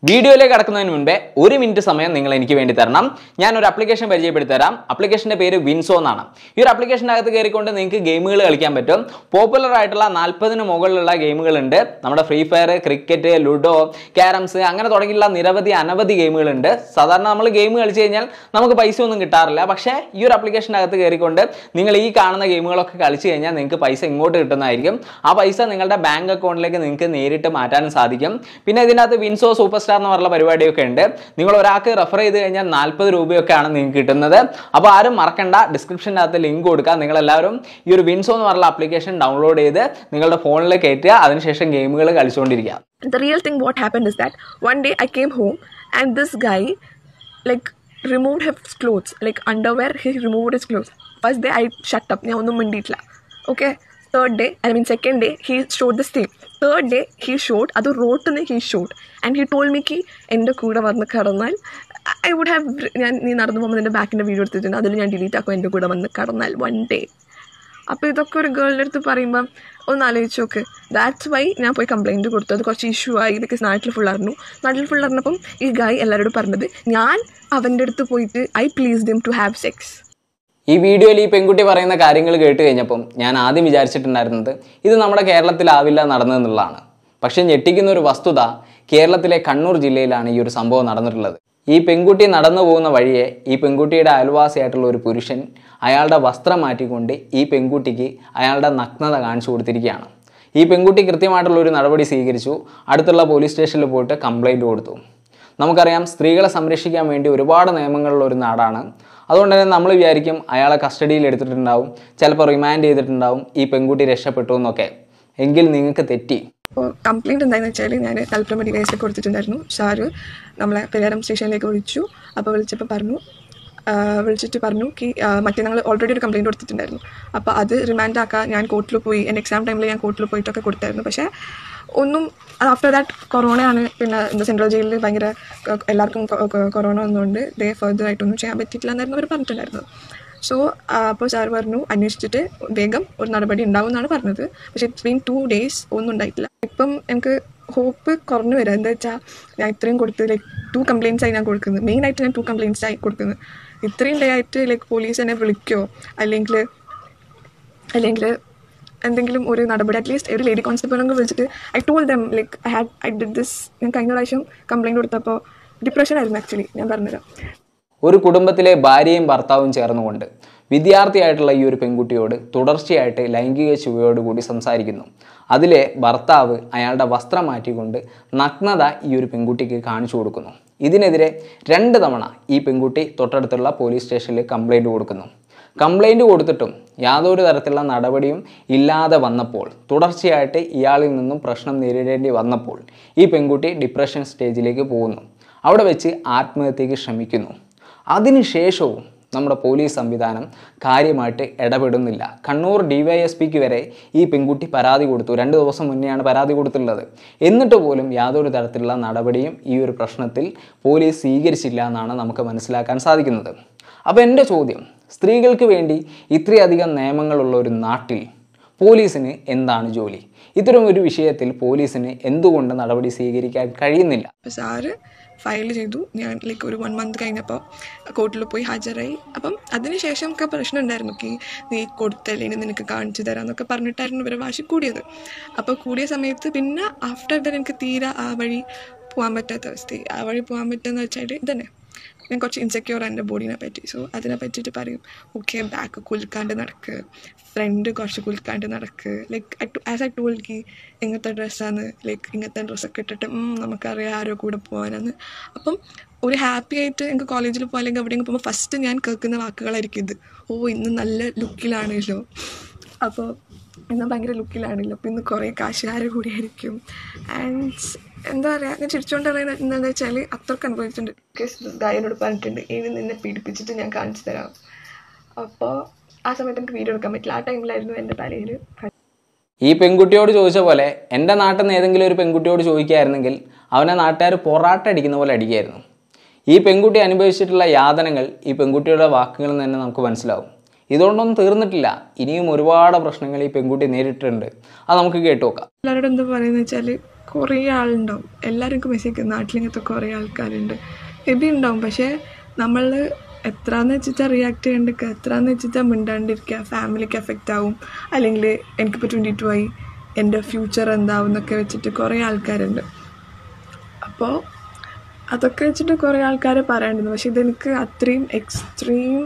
വീഡിയോയിലേക്ക് കടക്കുന്നതിന് മുൻപേ ഒരു മിനിറ്റ് സമയം നിങ്ങൾ എനിക്ക് വേണ്ടി തരണം ഞാൻ ഒരു ആപ്ലിക്കേഷൻ പരിചയപ്പെടുത്തി തരാം ആപ്ലിക്കേഷന്റെ പേര് വിൻസോ എന്നാണ് ഈ ഒരു ആപ്ലിക്കേഷനകത്ത് കയറിക്കൊണ്ട് നിങ്ങൾക്ക് ഗെയിമുകൾ കളിക്കാൻ പറ്റും പോപ്പുലർ ആയിട്ടുള്ള നാൽപ്പതിന് മുകളിലുള്ള ഗെയിമുകളുണ്ട് നമ്മുടെ free fire cricket ludo carroms അങ്ങനെ തുടങ്ങിയുള്ള നിരവധി അനവധി ഗെയിമുകളുണ്ട് സാധാരണ നമ്മൾ ഗെയിം കളിച്ച് കഴിഞ്ഞാൽ നമുക്ക് പൈസ ഒന്നും കിട്ടാറില്ല പക്ഷേ ഈ ഒരു ആപ്ലിക്കേഷനകത്ത് കയറിക്കൊണ്ട് നിങ്ങൾ ഈ കാണുന്ന ഗെയിമുകളൊക്കെ കളിച്ച് കഴിഞ്ഞാൽ നിങ്ങൾക്ക് പൈസ ഇങ്ങോട്ട് കിട്ടുന്നതായിരിക്കും ആ പൈസ നിങ്ങളുടെ ബാങ്ക് അക്കൗണ്ടിലേക്ക് നിങ്ങൾക്ക് നേരിട്ട് മാറ്റാനും സാധിക്കും പിന്നെ ഇതിനകത്ത് വിൻസോ സൂപ്പർ സ്റ്റാർ എന്ന് പറഞ്ഞ പരിപാടിയൊക്കെ ഉണ്ട് നിങ്ങൾ ഒരാൾക്ക് റെഫർ ചെയ്ത് കഴിഞ്ഞാൽ നാൽപ്പത് രൂപയൊക്കെയാണ് നിങ്ങൾക്ക് കിട്ടുന്നത് അപ്പോൾ ആരും മറക്കണ്ട ഡിസ്ക്രിപ്ഷനകത്ത് ലിങ്ക് കൊടുക്കുക നിങ്ങളെല്ലാവരും ഈ ഒരു വിൻസോ എന്ന് പറഞ്ഞ ആപ്ലിക്കേഷൻ ഡൗൺലോഡ് ചെയ്ത് നിങ്ങളുടെ ഫോണിൽ കയറ്റുക അതിനുശേഷം ഗെയിമുകൾ കളിച്ചുകൊണ്ടിരിക്കുക the real thing what happened is that one day i came home and this guy like removed his clothes like underwear he removed his clothes first day i shut up ഞാൻ ഒന്നും മിണ്ടിയിട്ടില്ല okay third day i mean second day he showed the same third day he showed അത് റോട്ടിന് he showed and he told me ki എൻ്റെ കൂടെ വന്ന് കടന്നാൽ I would have ഞാൻ നീ നടന്നു പോകുമ്പോൾ നിൻ്റെ ബാക്കിൻ്റെ വീഡിയോ എടുത്തിട്ടുണ്ട് അതിൽ ഞാൻ ഡിലീറ്റ് ആക്കും എൻ്റെ കൂടെ വന്ന് കടന്നാൽ വൺ ഡേ അപ്പോൾ ഇതൊക്കെ ഒരു ഗേളിൻ്റെ അടുത്ത് പറയുമ്പം ഒന്ന് ആലോചിച്ച് നോക്ക് ദാറ്റ്സ് വൈ ഞാൻ പോയി കംപ്ലയിൻറ്റ് കൊടുത്തു അത് കുറച്ച് ഇഷ്യൂ ആയി ബിക്കോസ് നാട്ടിൽ ഫുൾ അറിഞ്ഞു നാട്ടിൽ ഫുൾ അറിഞ്ഞപ്പം ഈ ഗായ് എല്ലാവരോടും പറഞ്ഞത് ഞാൻ അവൻ്റെ അടുത്ത് പോയിട്ട് I please them to have sex ഈ വീഡിയോയിൽ ഈ പെൺകുട്ടി പറയുന്ന കാര്യങ്ങൾ കേട്ട് കഴിഞ്ഞപ്പം ഞാൻ ആദ്യം വിചാരിച്ചിട്ടുണ്ടായിരുന്നത് ഇത് നമ്മുടെ കേരളത്തിലാവില്ല നടന്നതെന്നുള്ളതാണ് പക്ഷെ ഞെട്ടിക്കുന്ന ഒരു വസ്തുത കേരളത്തിലെ കണ്ണൂർ ജില്ലയിലാണ് ഈ ഒരു സംഭവം നടന്നിട്ടുള്ളത് ഈ പെൺകുട്ടി നടന്നു പോകുന്ന വഴിയെ ഈ പെൺകുട്ടിയുടെ അയൽവാസിയായിട്ടുള്ള ഒരു പുരുഷൻ അയാളുടെ വസ്ത്രം മാറ്റിക്കൊണ്ട് ഈ പെൺകുട്ടിക്ക് അയാളുടെ നഗ്നത കാണിച്ചു കൊടുത്തിരിക്കുകയാണ് ഈ പെൺകുട്ടി കൃത്യമായിട്ടുള്ള ഒരു നടപടി സ്വീകരിച്ചു അടുത്തുള്ള പോലീസ് സ്റ്റേഷനിൽ പോയിട്ട് കംപ്ലൈൻറ്റ് കൊടുത്തു നമുക്കറിയാം സ്ത്രീകളെ സംരക്ഷിക്കാൻ വേണ്ടി ഒരുപാട് നിയമങ്ങളുള്ള ഒരു നാടാണ് അതുകൊണ്ട് തന്നെ നമ്മൾ വിചാരിക്കും അയാളെ കസ്റ്റഡിയിൽ എടുത്തിട്ടുണ്ടാവും ചിലപ്പോൾ റിമാൻഡ് ചെയ്തിട്ടുണ്ടാവും ഈ പെൺകുട്ടി രക്ഷപ്പെട്ടു എന്നൊക്കെ എങ്കിൽ നിങ്ങൾക്ക് തെറ്റി അപ്പോൾ കംപ്ലയിൻറ്റ് എന്താണെന്ന് വെച്ചാൽ ഞാൻ തലപ്പുറം ഡിവൈസിൽ കൊടുത്തിട്ടുണ്ടായിരുന്നു സാറ് നമ്മളെ പെരിയാരം സ്റ്റേഷനിലേക്ക് വിളിച്ചു അപ്പോൾ വിളിച്ചപ്പോൾ പറഞ്ഞു ആ, വിളിച്ചിട്ട് പറഞ്ഞു കി ആ, മറ്റേ ഞങ്ങൾ ഓൾറെഡി ഒരു കംപ്ലയിൻറ്റ് കൊടുത്തിട്ടുണ്ടായിരുന്നു അപ്പോൾ അത് റിമാൻഡ് ആക്കാൻ ഞാൻ കോർട്ടിൽ പോയി എൻ്റെ എക്സാം ടൈമിൽ ഞാൻ കോർട്ടിൽ പോയിട്ടൊക്കെ കൊടുത്തായിരുന്നു പക്ഷേ ഒന്നും ആഫ്റ്റർ ദാറ്റ് കൊറോണയാണ് പിന്നെ എന്താ സെൻട്രൽ ജയിലിൽ ഭയങ്കര ക- എല്ലാവർക്കും കൊ- കൊ- കൊറോണ വന്നുകൊണ്ട് ദേ ഫർദർ ആയിട്ടൊന്നും ചെയ്യാൻ പറ്റിയിട്ടില്ല എന്നായിരുന്നു അവർ പറഞ്ഞിട്ടുണ്ടായിരുന്നത് സോ അപ്പോൾ സാർ പറഞ്ഞു അന്വേഷിച്ചിട്ട് വേഗം ഒരു നടപടി ഉണ്ടാവും എന്നാണ് പറഞ്ഞത് പക്ഷേ ഇറ്റ്സ് ബീൻ ടു ഡേയ്സ് ഒന്നും ഉണ്ടായിട്ടില്ല ഇപ്പം എനിക്ക് ഹോപ്പ് കുറഞ്ഞു വരാം എന്താ വെച്ചാൽ ഞാൻ ഇത്രയും കൊടുത്ത് ലൈക്ക് ടു കംപ്ലയിൻസ് ആയി ഞാൻ കൊടുക്കുന്നത് മെയിനായിട്ട് ഞാൻ ടു കംപ്ലയിൻസ് ആയി കൊടുക്കുന്നത് ഇത്രയും ഡേ ആയിട്ട് ലൈക്ക് പോലീസ് എന്നെ വിളിക്കുകയോ അല്ലെങ്കിൽ അല്ലെങ്കിൽ എന്തെങ്കിലും ഒരു നടപടി അറ്റ്ലീസ്റ്റ് ഒരു ലേഡി കോൺസ്റ്റബിളെങ്കിൽ വിളിച്ചിട്ട് I told them like I had I did this ഞാൻ കഴിഞ്ഞ പ്രാവശ്യം കംപ്ലയിൻറ്റ് കൊടുത്തപ്പോൾ ഡിപ്രഷൻ ആയിരുന്നു ആക്ച്വലി ഞാൻ പറഞ്ഞുതരാം ഒരു കുടുംബത്തിലെ ഭാര്യയും ഭർത്താവും ചേർന്നുകൊണ്ട് വിദ്യാർത്ഥിയായിട്ടുള്ള ഈ ഒരു പെൺകുട്ടിയോട് തുടർച്ചയായിട്ട് ലൈംഗിക ചുവയോടുകൂടി സംസാരിക്കുന്നു അതിലെ ഭർത്താവ് അയാളുടെ വസ്ത്രം മാറ്റിക്കൊണ്ട് നഗ്നത ഈ ഒരു പെൺകുട്ടിക്ക് കാണിച്ചു കൊടുക്കുന്നു ഇതിനെതിരെ രണ്ട് തവണ ഈ പെൺകുട്ടി തൊട്ടടുത്തുള്ള പോലീസ് സ്റ്റേഷനിൽ കംപ്ലൈൻറ്റ് കൊടുക്കുന്നു കംപ്ലൈൻറ്റ് കൊടുത്തിട്ടും യാതൊരു തരത്തിലുള്ള നടപടിയും ഇല്ലാതെ വന്നപ്പോൾ തുടർച്ചയായിട്ട് ഇയാളിൽ നിന്നും പ്രശ്നം നേരിടേണ്ടി വന്നപ്പോൾ ഈ പെൺകുട്ടി ഡിപ്രഷൻ സ്റ്റേജിലേക്ക് പോകുന്നു അവിടെ വെച്ച് ആത്മഹത്യക്ക് ശ്രമിക്കുന്നു അതിനുശേഷവും നമ്മുടെ പോലീസ് സംവിധാനം കാര്യമായിട്ട് ഇടപെടുന്നില്ല കണ്ണൂർ ഡിവൈഎസ്പിക്ക് വരെ ഈ പെൺകുട്ടി പരാതി കൊടുത്തു രണ്ട് ദിവസം മുന്നെയാണ് പരാതി കൊടുത്തുള്ളത് എന്നിട്ട് പോലും യാതൊരു തരത്തിലുള്ള നടപടിയും ഈ ഒരു പ്രശ്നത്തിൽ പോലീസ് സ്വീകരിച്ചില്ല എന്നാണ് നമുക്ക് മനസ്സിലാക്കാൻ സാധിക്കുന്നത് അപ്പോൾ എൻ്റെ ചോദ്യം സ്ത്രീകൾക്ക് വേണ്ടി ഇത്രയധികം നിയമങ്ങളുള്ള ഒരു നാട്ടിൽ പോലീസിന് എന്താണ് ജോലി ഇത്തരം ഒരു വിഷയത്തിൽ പോലീസിന് എന്തുകൊണ്ട് നടപടി സ്വീകരിക്കാൻ കഴിയുന്നില്ല അപ്പോൾ സാറ് ഫയൽ ചെയ്തു ഞാൻ ലൈക്ക് ഒരു വൺ മന്ത് കഴിഞ്ഞപ്പോൾ കോർട്ടിൽ പോയി ഹാജരായി അപ്പം അതിനുശേഷം ഒക്കെ പ്രശ്നം ഉണ്ടായിരുന്നു കി നീ കൊടുത്തല്ലേ ഇനി നിനക്ക് കാണിച്ചു തരാമെന്നൊക്കെ പറഞ്ഞിട്ടായിരുന്നു ഇവരെ വാശി കൂടിയത് അപ്പോൾ കൂടിയ സമയത്ത് പിന്നെ ആഫ്റ്റർ ദാറ്റ് എനിക്ക് തീരെ ആ വഴി പോകാൻ പറ്റാത്ത അവസ്ഥ ആ വഴി പോകാൻ പറ്റുമെന്ന് വെച്ചാൽ ഇതന്നെ ഞാൻ കുറച്ച് ഇൻസെക്യൂർ എൻ്റെ ബോഡീനെ പറ്റി സോ അതിനെ പറ്റിയിട്ട് പറയും ഓക്കെ ബാക്ക് കുലുക്കാണ്ട് നടക്ക് ഫ്രണ്ട് കുറച്ച് കുലുക്കാണ്ട് നടക്ക് ലൈക്ക് ആസ് ഐ ടോൾ കി ഇങ്ങനത്തെ ഡ്രസ്സാണ് ലൈക്ക് ഇങ്ങനത്തെ ഡ്രസ്സൊക്കെ ഇട്ടിട്ട് ഉം, നമുക്കറിയാം ആരോ കൂടെ പോകാനാണ് അപ്പം ഒരു ഹാപ്പി ആയിട്ട് എനിക്ക് കോളേജിൽ പോകാൻ അല്ലെങ്കിൽ എവിടെയെങ്കിലും പോകുമ്പോൾ ഫസ്റ്റ് ഞാൻ കേൾക്കുന്ന വാക്കുകളായിരിക്കും ഇത് ഓ ഇന്ന് നല്ല ലുക്കിലാണല്ലോ അപ്പോൾ ഇന്ന് ഭയങ്കര ലുക്കിലാണല്ലോ അപ്പോൾ ഇന്ന് കുറേ കാശുകാരെ കൂടിയായിരിക്കും ആൻഡ് എന്താ പറയുക ഞാൻ ചിരിച്ചുകൊണ്ട് പറയുന്നത് എന്താണെന്ന് വെച്ചാൽ അത്രക്ക് അനുഭവിച്ചിട്ടുണ്ട് ഗായനോട് പറഞ്ഞിട്ടുണ്ട് ഇനി നിന്നെ പീഡിപ്പിച്ചിട്ട് ഞാൻ കാണിച്ചു തരാം അപ്പോൾ ആ സമയത്ത് എനിക്ക് വീഡിയോ എടുക്കാൻ പറ്റില്ല ആ ടൈമിലായിരുന്നു എൻ്റെ തലയിൽ ഈ പെൺകുട്ടിയോട് ചോദിച്ച പോലെ എൻ്റെ നാട്ടിൽ നിന്ന് ഏതെങ്കിലും ഒരു പെൺകുട്ടിയോട് ചോദിക്കുകയായിരുന്നെങ്കിൽ അവനെ നാട്ടുകാർ പൊറാട്ട അടിക്കുന്ന പോലെ അടിക്കായിരുന്നു ഈ പെൺകുട്ടി അനുഭവിച്ചിട്ടുള്ള യാതനകൾ ഈ പെൺകുട്ടിയുടെ വാക്കുകളിൽ നിന്ന് തന്നെ നമുക്ക് മനസ്സിലാവും ഇതുകൊണ്ടൊന്നും തീർന്നിട്ടില്ല ഇനിയും ഒരുപാട് പ്രശ്നങ്ങൾ ഈ പെൺകുട്ടി നേരിട്ടിട്ടുണ്ട് അത് നമുക്ക് കേട്ടു നോക്കാം എല്ലാവരോടും എന്താ പറയുന്നത് വെച്ചാൽ കുറേ ആളുണ്ടാവും എല്ലാവർക്കും മെസ്സേജ് നാട്ടിലിങ്ങനത്തെ കുറേ ആൾക്കാരുണ്ട് മേ ബി ഉണ്ടാവും പക്ഷേ നമ്മൾ എത്രയെന്ന് വെച്ചിട്ടാണ് റിയാക്ട് ചെയ്യേണ്ടത് എത്രയെന്ന് വെച്ചിട്ടാണ് മിണ്ടാണ്ടിരിക്കുക ഫാമിലിക്ക് എഫക്റ്റ് ആവും അല്ലെങ്കിൽ എനിക്കിപ്പോൾ ട്വൻറ്റി ടു ആയി എൻ്റെ ഫ്യൂച്ചർ എന്താവും എന്നൊക്കെ വെച്ചിട്ട് കുറേ ആൾക്കാരുണ്ട് അപ്പോൾ അതൊക്കെ വെച്ചിട്ട് കുറേ ആൾക്കാർ പറയാനുണ്ട് പക്ഷെ ഇതെനിക്ക് അത്രയും എക്സ്ട്രീം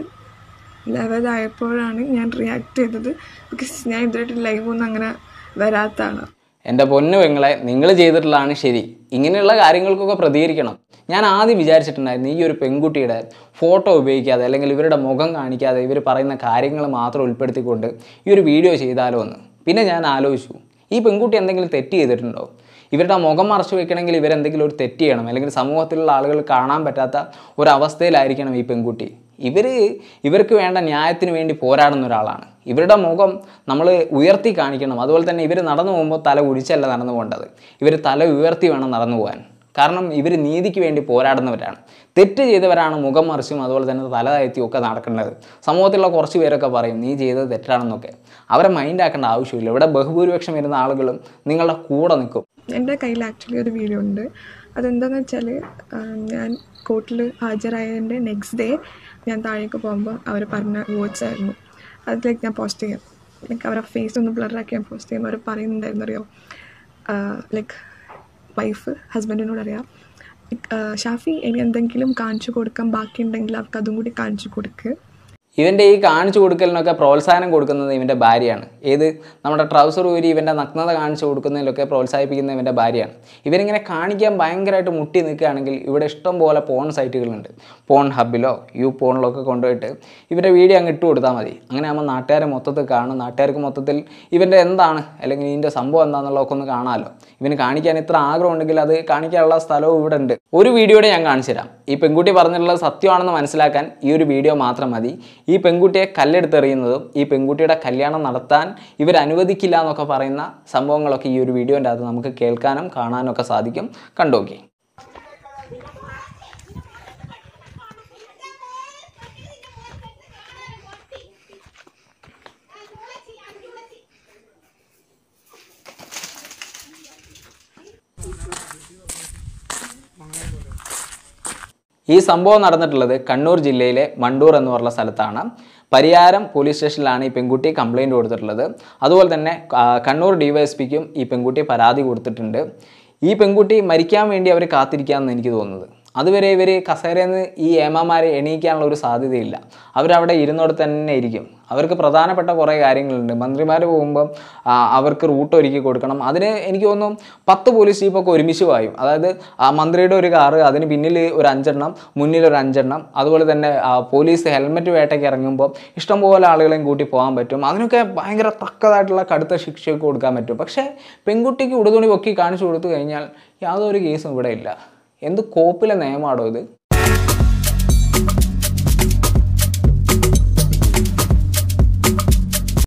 ലെവലായപ്പോഴാണ് ഞാൻ റിയാക്ട് ചെയ്തത് ബിക്കോസ് ഞാൻ ഇതുമായിട്ട് ലൈവൊന്നും അങ്ങനെ വരാത്തതാണ് എൻ്റെ പൊന്നു പെങ്ങളെ നിങ്ങൾ ചെയ്തിട്ടുള്ളതാണ് ശരി ഇങ്ങനെയുള്ള കാര്യങ്ങൾക്കൊക്കെ പ്രതികരിക്കണം ഞാൻ ആദ്യം വിചാരിച്ചിട്ടുണ്ടായിരുന്നു ഈ ഒരു പെൺകുട്ടിയുടെ ഫോട്ടോ ഉപയോഗിക്കാതെ അല്ലെങ്കിൽ ഇവരുടെ മുഖം കാണിക്കാതെ ഇവർ പറയുന്ന കാര്യങ്ങൾ മാത്രം ഉൾപ്പെടുത്തിക്കൊണ്ട് ഈ ഒരു വീഡിയോ ചെയ്താലോ എന്ന് പിന്നെ ഞാൻ ആലോചിച്ചു ഈ പെൺകുട്ടി എന്തെങ്കിലും തെറ്റ് ചെയ്തിട്ടുണ്ടോ ഇവരുടെ മുഖം മറച്ചു വെക്കണമെങ്കിൽ ഇവരെന്തെങ്കിലും ഒരു തെറ്റ് ചെയ്യണം അല്ലെങ്കിൽ സമൂഹത്തിലുള്ള ആളുകൾ കാണാൻ പറ്റാത്ത ഒരവസ്ഥയിലായിരിക്കണം ഈ പെൺകുട്ടി ഇവർ ഇവർക്ക് വേണ്ട ന്യായത്തിന് വേണ്ടി പോരാടുന്ന ഒരാളാണ് ഇവരുടെ മുഖം നമ്മൾ ഉയർത്തി കാണിക്കണം അതുപോലെ തന്നെ ഇവർ നടന്നു പോകുമ്പോൾ തല ഉരിച്ചല്ല നടന്നു പോകേണ്ടത് ഇവർ തല ഉയർത്തി വേണം നടന്നു പോകാൻ കാരണം ഇവർ നീതിക്ക് വേണ്ടി പോരാടുന്നവരാണ് തെറ്റ് ചെയ്തവരാണ് മുഖം മറിച്ചും അതുപോലെ തന്നെ തല താഴ്ത്തിയും ഒക്കെ നടക്കേണ്ടത് സമൂഹത്തിലുള്ള കുറച്ച് പേരൊക്കെ പറയും നീ ചെയ്തത് തെറ്റാണെന്നൊക്കെ അവരെ മൈൻഡ് ആക്കേണ്ട ആവശ്യമില്ല ഇവിടെ ബഹുഭൂരിപക്ഷം വരുന്ന ആളുകളും നിങ്ങളുടെ കൂടെ നിൽക്കും എൻ്റെ കയ്യിൽ ആക്ച്വലി ഒരു വീഡിയോ ഉണ്ട് അതെന്താണെന്ന് വെച്ചാൽ ഞാൻ കോർട്ടിൽ ഹാജരായതിൻ്റെ നെക്സ്റ്റ് ഡേ ഞാൻ താഴേക്ക് പോകുമ്പോൾ അവർ പറഞ്ഞ വേർഡ്സ് ആയിരുന്നു അതിലേക്ക് ഞാൻ പോസ്റ്റ് ചെയ്യാം ലൈക്ക് അവരുടെ ഫേസ് ഒന്ന് ബ്ലറാക്കി ഞാൻ പോസ്റ്റ് ചെയ്യാം അവർ പറയുന്നുണ്ടായിരുന്നു അറിയോ ലൈക്ക് വൈഫ് ഹസ്ബൻഡിനോട് അറിയാം ഷാഫി ഇനി എന്തെങ്കിലും കാണിച്ചു കൊടുക്കാൻ ബാക്കിയുണ്ടെങ്കിൽ അവർക്ക് അതും കൂടി കാണിച്ചു കൊടുക്കുക ഇവൻ്റെ ഈ കാണിച്ചു കൊടുക്കലിനൊക്കെ പ്രോത്സാഹനം കൊടുക്കുന്നത് ഇവൻ്റെ ഭാര്യയാണ് ഏത് നമ്മുടെ ട്രൗസർ ഊരി ഇവൻ്റെ നഗ്നത കാണിച്ചു കൊടുക്കുന്നതിലൊക്കെ പ്രോത്സാഹിപ്പിക്കുന്ന ഇവൻ്റെ ഭാര്യയാണ് ഇവരിങ്ങനെ കാണിക്കാൻ ഭയങ്കരമായിട്ട് മുട്ടി നിൽക്കുകയാണെങ്കിൽ ഇവിടെ ഇഷ്ടം പോലെ പോൺ സൈറ്റുകളുണ്ട് പോൺ ഹബിലോ യു പോണിലൊക്കെ കൊണ്ടുപോയിട്ട് ഇവരുടെ വീഡിയോ അങ്ങ് ഇട്ട് കൊടുത്താൽ മതി അങ്ങനെ ആകുമ്പോൾ നാട്ടുകാരെ മൊത്തത്തിൽ കാണും നാട്ടുകാർക്ക് മൊത്തത്തിൽ ഇവൻ്റെ എന്താണ് അല്ലെങ്കിൽ ഇതിൻ്റെ സംഭവം എന്താണെന്നുള്ളതൊക്കെ ഒന്ന് കാണാമല്ലോ ഇവന് കാണിക്കാൻ ഇത്ര ആഗ്രഹം ഉണ്ടെങ്കിൽ അത് കാണിക്കാനുള്ള സ്ഥലവും ഇവിടെ ഉണ്ട് ഒരു വീഡിയോയുടെ ഞാൻ കാണിച്ചു തരാം ഈ പെൺകുട്ടി പറഞ്ഞിട്ടുള്ളത് സത്യമാണെന്ന് മനസ്സിലാക്കാൻ ഈ ഒരു വീഡിയോ മാത്രം മതി ഈ പെൺകുട്ടിയെ കല്ലെടുത്തെറിയുന്നതും ഈ പെൺകുട്ടിയുടെ കല്യാണം നടത്താൻ ഇവർ അനുവദിക്കില്ല എന്നൊക്കെ പറയുന്ന സംഭവങ്ങളൊക്കെ ഈ ഒരു വീഡിയോൻ്റെ അകത്ത് നമുക്ക് കേൾക്കാനും കാണാനും ഒക്കെ സാധിക്കും കണ്ടോക്കി ഈ സംഭവം നടന്നിട്ടുള്ളത് കണ്ണൂർ ജില്ലയിലെ മണ്ടൂർ എന്ന് പറഞ്ഞ സ്ഥലത്താണ് പരിയാരം പോലീസ് സ്റ്റേഷനിലാണ് ഈ പെൺകുട്ടി കംപ്ലൈൻറ്റ് കൊടുത്തിട്ടുള്ളത് അതുപോലെ തന്നെ ആ, കണ്ണൂർ ഡിവൈഎസ്പിക്കും ഈ പെൺകുട്ടി പരാതി കൊടുത്തിട്ടുണ്ട് ഈ പെൺകുട്ടി മരിക്കാൻ വേണ്ടി അവർ കാത്തിരിക്കാമെന്ന് എനിക്ക് തോന്നുന്നത് അതുവരെ ഇവർ കസേരയിൽ നിന്ന് ഈ ഏമാമാരെ എണീക്കാനുള്ള ഒരു സാധ്യതയില്ല അവരവിടെ ഇരുന്നോട് തന്നെ ഇരിക്കും അവർക്ക് പ്രധാനപ്പെട്ട കുറേ കാര്യങ്ങളുണ്ട് മന്ത്രിമാർ പോകുമ്പം ആ, അവർക്ക് റൂട്ട് ഒരുക്കി കൊടുക്കണം അതിന് എനിക്ക് തോന്നുന്നു പത്ത് പോലീസ് ജീപ്പൊക്കെ ഒരുമിച്ച് പായും അതായത് ആ മന്ത്രിയുടെ ഒരു കാറ് അതിന് പിന്നിൽ ഒരു അഞ്ചെണ്ണം മുന്നിൽ ഒരു അഞ്ചെണ്ണം അതുപോലെ തന്നെ ആ, പോലീസ് ഹെൽമെറ്റ് വേട്ടയ്ക്ക് ഇറങ്ങുമ്പോൾ ഇഷ്ടംപോലെ ആളുകളെയും കൂട്ടി പോകാൻ പറ്റും അതിനൊക്കെ ഭയങ്കര തക്കതായിട്ടുള്ള കടുത്ത ശിക്ഷയൊക്കെ കൊടുക്കാൻ പറ്റും പക്ഷേ പെൺകുട്ടിക്ക് ഉടുതുണി പൊക്കി കാണിച്ചു കൊടുത്തു കഴിഞ്ഞാൽ യാതൊരു കേസും ഇവിടെ ഇല്ല എന്ത് കോപ്പിലെ നിയമാണോ ഇത്